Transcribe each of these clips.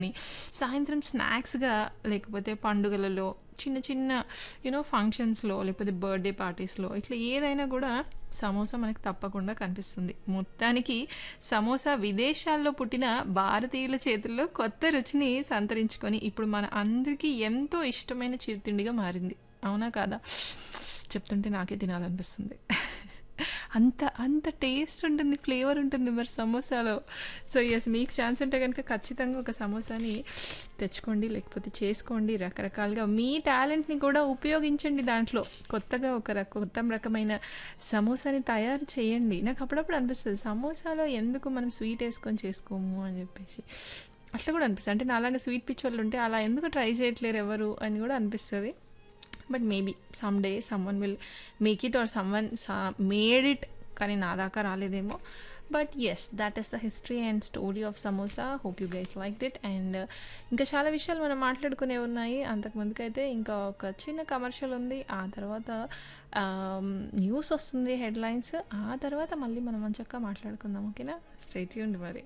సాయంత్రం స్నాక్స్‌గా లేకపోతే పండుగలలో చిన్న చిన్న యూనో ఫంక్షన్స్‌లో లేకపోతే బర్త్‌డే పార్టీస్‌లో ఇట్లా ఏదైనా గూడా సమోసా మనకు తప్పకుండా కనిపిస్తుంది. మొత్తానికి సమోసా విదేశాల్లో పుట్టిన భారతీయుల చేతుల్లో కొత్త రుచిని సంతరించుకొని ఇప్పుడు మన అందరికీ ఎంతో ఇష్టమైన చిరుతిండిగా మారింది. అవునా కాదా? చెప్తుంటే నాకే తినాలనిపిస్తుంది. అంత అంత టేస్ట్ ఉంటుంది. ఫ్లేవర్ ఉంటుంది మరి సమోసాలో. సో, యెస్ మీకు ఛాన్స్ ఉంటే గనుక ఖచ్చితంగా ఒక సమోసాని తెచ్చుకోండి. లేకపోతే చేసుకోండి. రకరకాలుగా మీ టాలెంట్‌ని కూడా ఉపయోగించండి దాంట్లో. కొత్తగా ఒక ర కొత్త రకమైన సమోసాని తయారు చేయండి. నాకు అప్పుడప్పుడు అనిపిస్తది సమోసాలో ఎందుకు మనం స్వీట్ ఏసుకొని చేసుకోము అని జెప్పేసి. అట్లా గూడా అనిపిస్తది. అంటే నాలాగా స్వీట్ పిచ్చోళ్ళుంటే అలా ఎందుకు ట్రై చేయట్లేరు ఎవరు అని గూడా అనిపిస్తది. But maybe some day someone will make it or someone స మేడ్ ఇట్ కానీ నా దాకా రాలేదేమో. But yes that is the history and story of samosa. Hope you guys liked it. And ఇంకా చాలా విషయాలు మనం మాట్లాడుకునేవి ఉన్నాయి. అంతకు ముందుకైతే ఇంకా ఒక చిన్న కమర్షియల్ ఉంది. ఆ తర్వాత ఆహ్, న్యూస్ వస్తుంది హెడ్‌లైన్స్. ఆ తర్వాత మళ్ళీ మనం ఎంచక్కా మాట్లాడుకుందాం. ఓకేనా? స్టే ట్యూన్డ్ మరి.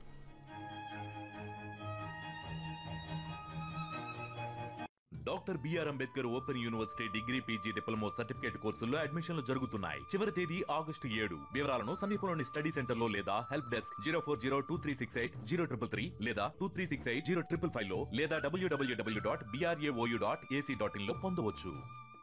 Doctor BR Ambedkar open university degree PG diploma certificate కోర్సుల్లో అడ్మిషన్లు జరుగుతున్నాయి చివరి తేదీ ఆగస్టు ఏడు వివరాలను సమీపంలోని స్టడీ సెంటర్ లో లేదా help desk zero four zero two three six eight zero triple three లేదా two three six eight zero triple five లో లేదా W W W dot BRAOU dot AC dot in లో పొందవచ్చు